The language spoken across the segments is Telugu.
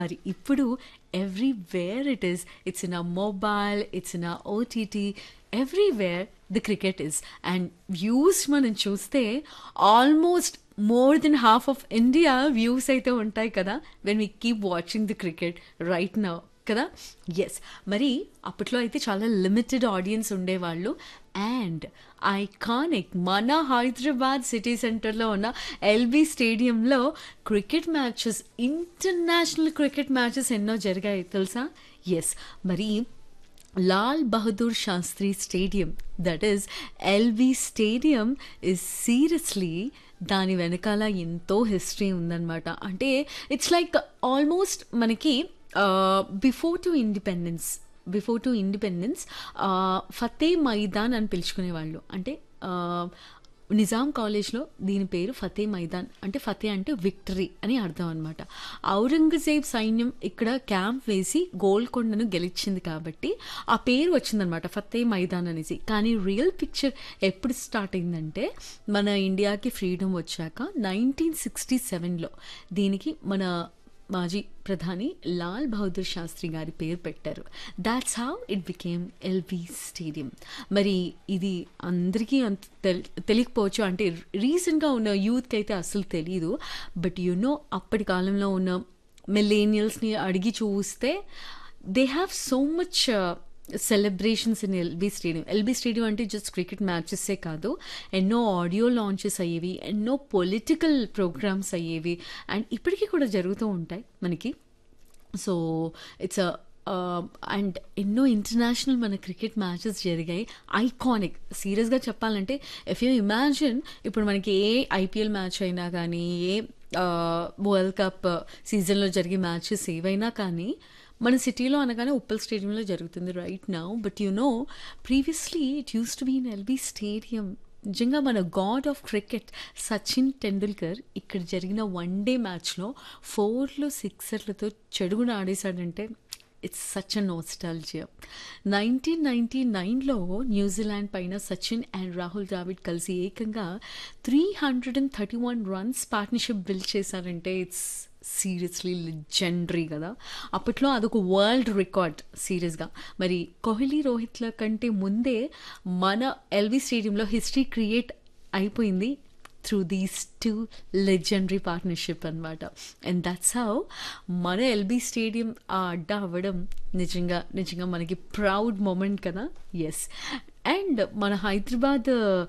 మరి ఇప్పుడు everywhere it is it's in a mobile it's in a OTT everywhere the cricket is and views మనం చూస్తే almost more than half of India views అయితే ఉంటాయి కదా when we keep watching the cricket right now కదా ఎస్ మరి అప్పట్లో అయితే చాలా లిమిటెడ్ ఆడియన్స్ ఉండేవాళ్ళు అండ్ ఐకానిక్ మన హైదరాబాద్ సిటీ సెంటర్లో ఉన్న ఎల్బీ స్టేడియంలో cricket matches international cricket matches ఎన్నో జరిగాయి తెలుసా ఎస్ మరి Lal Bahadur Sastry stadium that is LB stadium is seriously దాని వెనకాల ఎంతో హిస్టరీ ఉందన్నమాట అంటే ఇట్స్ లైక్ ఆల్మోస్ట్ మనకి before to independence before to independence Fateh Maidan అని పిలుచుకునేవాళ్ళు అంటే నిజాం కాలేజ్లో దీని పేరు ఫతే మైదాన్ అంటే ఫతే అంటే విక్టరీ అని అర్థం అనమాట ఔరంగజేబ్ సైన్యం ఇక్కడ క్యాంప్ వేసి గోల్కొండను గెలిచింది కాబట్టి ఆ పేరు వచ్చిందనమాట ఫతే మైదాన్ అనేసి కానీ రియల్ పిక్చర్ ఎప్పుడు స్టార్ట్ అయిందంటే మన ఇండియాకి ఫ్రీడమ్ వచ్చాక నైన్టీన్ సిక్స్టీ సెవెన్లో దీనికి మన మాజీ ప్రధాని లాల్ బహదూర్ శాస్త్రి గారి పేరు పెట్టారు that's how it became LB stadium మరి ఇది అందరికీ అంత తెలియకపోవచ్చు అంటే రీసెంట్గా ఉన్న యూత్కి అయితే అసలు తెలియదు బట్ యు నో అప్పటి కాలంలో ఉన్న మిలేనియల్స్ని అడిగి చూస్తే they have so much celebrations in LB stadium LB stadium అంటే జస్ట్ క్రికెట్ మ్యాచెస్సే కాదు ఎన్నో ఆడియో లాంచెస్ అయ్యేవి ఎన్నో పొలిటికల్ ప్రోగ్రామ్స్ అయ్యేవి అండ్ ఇప్పటికీ కూడా జరుగుతూ ఉంటాయి మనకి సో ఇట్స్ అండ్ ఎన్నో ఇంటర్నేషనల్ మన క్రికెట్ మ్యాచెస్ జరిగాయి ఐకానిక్ సీరియస్గా చెప్పాలంటే ఇఫ్ యూ ఇమాజిన్ ఇప్పుడు మనకి ఏ ఐపీఎల్ మ్యాచ్ అయినా కానీ ఏ వరల్డ్ కప్ సీజన్లో జరిగే మ్యాచెస్ ఏవైనా కానీ మన సిటీలో అనగానే ఉప్పల్ స్టేడియంలో జరుగుతుంది right now but you know previously it used to be in LB stadium నిజంగా మన god of cricket Sachin Tendulkar ఇక్కడ జరిగిన వన్ డే మ్యాచ్లో ఫోర్లు సిక్సర్లతో చెడుగున ఆడేశాడంటే it's such a nostalgia nineteen ninety నైన్లో న్యూజిలాండ్ పైన సచిన్ అండ్ రాహుల్ ద్రావిడ్ కలిసి ఏకంగా three hundred and thirty one runs partnership build చేశారంటే ఇట్స్ సీరియస్లీ లెజెండరీ కదా అప్పట్లో అదొక వరల్డ్ రికార్డ్ సీరియస్గా మరి కోహ్లీ రోహిత్ల కంటే ముందే మన ఎల్వి స్టేడియంలో హిస్టరీ క్రియేట్ అయిపోయింది through these two legendary partnership అనమాట అండ్ దట్స్ హౌ మన ఎల్బీ స్టేడియం ఆ అడ్డా అవ్వడం నిజంగా నిజంగా మనకి ప్రౌడ్ మూమెంట్ కదా ఎస్ అండ్ మన Hyderabad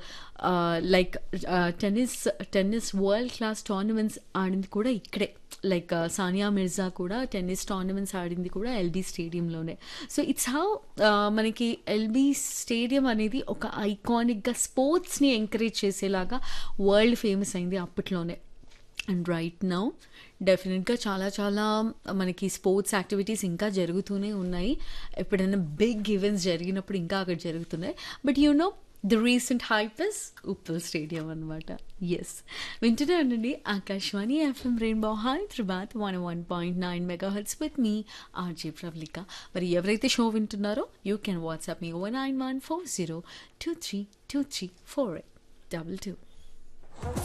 like tennis tennis world class tournaments ఆడింది కూడా ఇక్కడే లైక్ సానియా మిర్జా కూడా టెన్నిస్ టోర్నమెంట్స్ ఆడింది కూడా ఎల్బీ స్టేడియంలోనే సో ఇట్స్ హౌ మనకి ఎల్బీ స్టేడియం అనేది ఒక ఐకానిక్గా స్పోర్ట్స్ని ఎంకరేజ్ చేసేలాగా వరల్డ్ ఫేమస్ అయింది అప్పట్లోనే అండ్ రైట్ నౌ డెఫినెట్గా చాలా చాలా మనకి స్పోర్ట్స్ యాక్టివిటీస్ ఇంకా జరుగుతూనే ఉన్నాయి ఎప్పుడైనా బిగ్ ఈవెంట్స్ జరిగినప్పుడు ఇంకా అక్కడ జరుగుతున్నాయి but you know the recent hypes Uppal stadium అనమాట ఎస్ వింటూనే ఉండండి Akashvani FM rainbow Hyderabad one one point nine mega hells with me RJ Pravalika మరి ఎవరైతే షో వింటున్నారో you can WhatsApp me one nine one four zero two three two three four eight double two